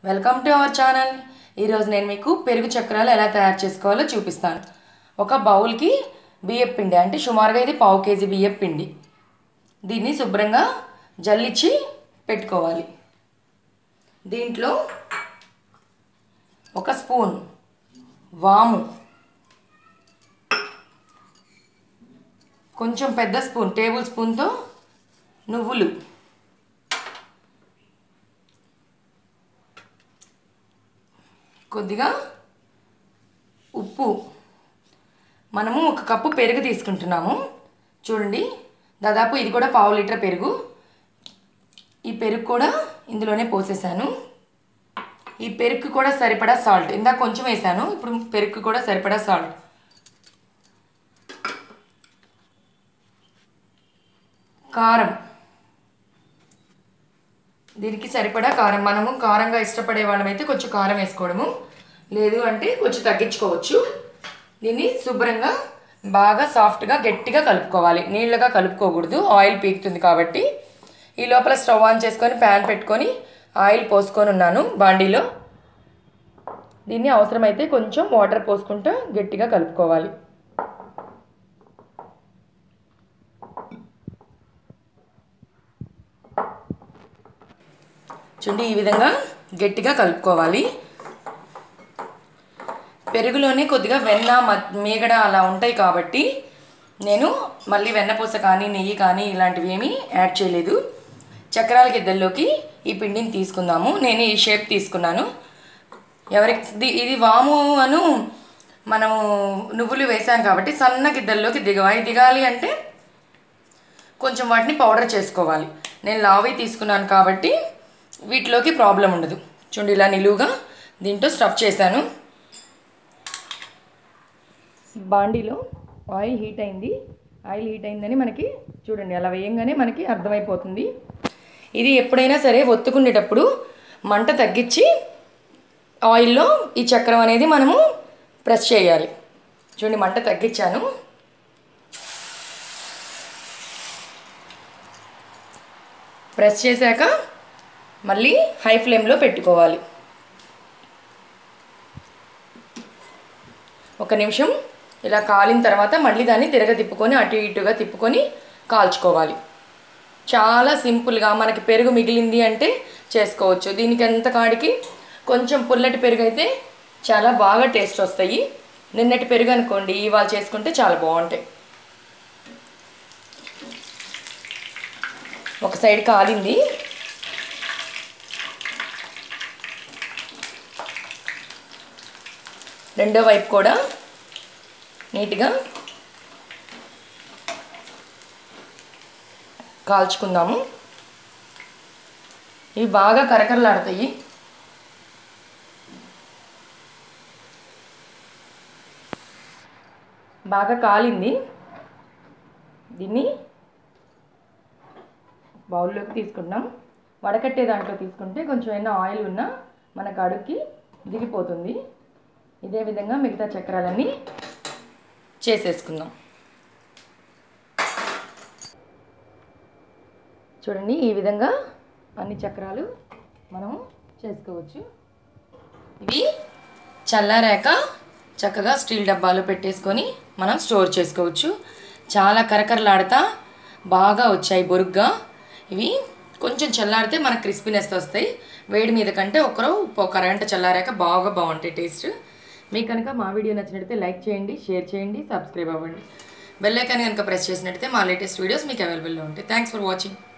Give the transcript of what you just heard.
welcome to our channel ఈరోజు నేను మీకు పెరుగు చక్రాలు ఎలా తయారు చేసుకోవాలో చూపిస్తాను ఒక బౌల్కి బియ్యం పిండి అంటే సుమారుగా ఇది పావు కేజీ బియ్యం పిండి దీన్ని శుభ్రంగా జల్లిచ్చి పెట్టుకోవాలి దీంట్లో ఒక స్పూన్ వాము కొంచెం పెద్ద స్పూన్ టేబుల్ స్పూన్తో నువ్వులు కొద్దిగా ఉప్పు మనము ఒక కప్పు పెరుగు తీసుకుంటున్నాము చూడండి దాదాపు ఇది కూడా పావు లీటర్ పెరుగు ఈ పెరుగు కూడా ఇందులోనే పోసేసాను ఈ పెరుగు కూడా సరిపడా సాల్ట్ ఇందాక కొంచెం వేసాను ఇప్పుడు పెరుగు కూడా సరిపడా సాల్ట్ కారం దీనికి సరిపడా కారం మనము కారంగా ఇష్టపడే వాళ్ళమైతే కొంచెం కారం వేసుకోవడము లేదు అంటే కొంచెం తగ్గించుకోవచ్చు దీన్ని శుభ్రంగా బాగా సాఫ్ట్గా గట్టిగా కలుపుకోవాలి నీళ్ళగా కలుపుకోకూడదు ఆయిల్ పీకుతుంది కాబట్టి ఈ లోపల స్టవ్ ఆన్ చేసుకొని ప్యాన్ పెట్టుకొని ఆయిల్ పోసుకొని ఉన్నాను బాండీలో దీన్ని అవసరమైతే కొంచెం వాటర్ పోసుకుంటూ గట్టిగా కలుపుకోవాలి చూడండి ఈ విధంగా గట్టిగా కలుపుకోవాలి పెరుగులోనే కొద్దిగా వెన్న మ- మీగడ అలా ఉంటాయి కాబట్టి నేను మళ్ళీ వెన్నపూస కానీ నెయ్యి కానీ ఇలాంటివి ఏమీ యాడ్ చేయలేదు చక్రాల గిద్దల్లోకి ఈ పిండిని తీసుకుందాము నేను ఈ షేప్ తీసుకున్నాను ఎవరికి ఇది- ఇది వాము అను మనము నువ్వులు వేసాం కాబట్టి సన్న గిద్దల్లోకి దిగవాలి దిగాలి అంటే కొంచెం వాటిని పౌడర్ చేసుకోవాలి నేను లావి తీసుకున్నాను కాబట్టి వీటిలోకి ప్రాబ్లం ఉండదు చూడండి ఇలా నిలువుగా దీంట్లో స్టఫ్ చేశాను బాండీలో ఆయిల్ హీట్ అయింది ఆయిల్ హీట్ అయిందని మనకి చూడండి అలా వేయంగానే మనకి అర్థమైపోతుంది ఇది ఎప్పుడైనా సరే ఒత్తుకునేటప్పుడు మంట తగ్గించి ఆయిల్లో ఈ చక్రం అనేది మనము ప్రెస్ చేయాలి చూడండి మంట తగ్గించాను ప్రెస్ చేశాక మళ్ళీ హై ఫ్లేమ్లో పెట్టుకోవాలి ఒక నిమిషం ఇలా కాలిన తర్వాత మళ్ళీ దాన్ని తిరగ తిప్పుకొని అటు ఇటుగా తిప్పుకొని కాల్చుకోవాలి చాలా సింపుల్గా మనకి పెరుగు మిగిలింది అంటే చేసుకోవచ్చు దీనికి ఎంత కాడికి కొంచెం పుల్లటి పెరుగు అయితే చాలా బాగా టేస్ట్ వస్తాయి నిన్నటి పెరుగు అనుకోండి ఇవాళ చేసుకుంటే చాలా బాగుంటాయి ఒక సైడ్ కాలింది రెండో వైపు కూడా నీట్గా కాల్చుకుందాము ఇవి బాగా కరకరలాడతాయి బాగా కాలింది దీన్ని బౌల్లోకి తీసుకుంటాం వడకట్టే దాంట్లో తీసుకుంటే కొంచెం ఏమైనా ఆయిల్ ఉన్నా మనకు అడుక్కి దిగిపోతుంది ఇదే విధంగా మిగతా చక్రాలన్నీ చేసేసుకుందాం చూడండి ఈ విధంగా అన్ని చక్రాలు మనము చేసుకోవచ్చు ఇవి చల్లారాక చక్కగా స్టీల్ డబ్బాలో పెట్టేసుకొని మనం స్టోర్ చేసుకోవచ్చు చాలా కరకరలాడుతా బాగా వచ్చాయి బొరుగ్గా ఇవి కొంచెం చల్లారితే మనకు క్రిస్పీనెస్ వస్తాయి వేడి మీద కంటే ఒకరు ఒక అరగంట చల్లారాక బాగా బాగుంటాయి టేస్ట్ మీకు కనుక మా వీడియో నచ్చినట్లయితే లైక్ చేయండి షేర్ చేయండి సబ్స్క్రైబ్ అవ్వండి బెల్ ఐకాన్ కనుక ప్రెస్ చేసినట్టయితే మా లేటెస్ట్ వీడియోస్ మీకు అవైలబుల్లో ఉంటాయి థ్యాంక్స్ ఫర్ వాచింగ్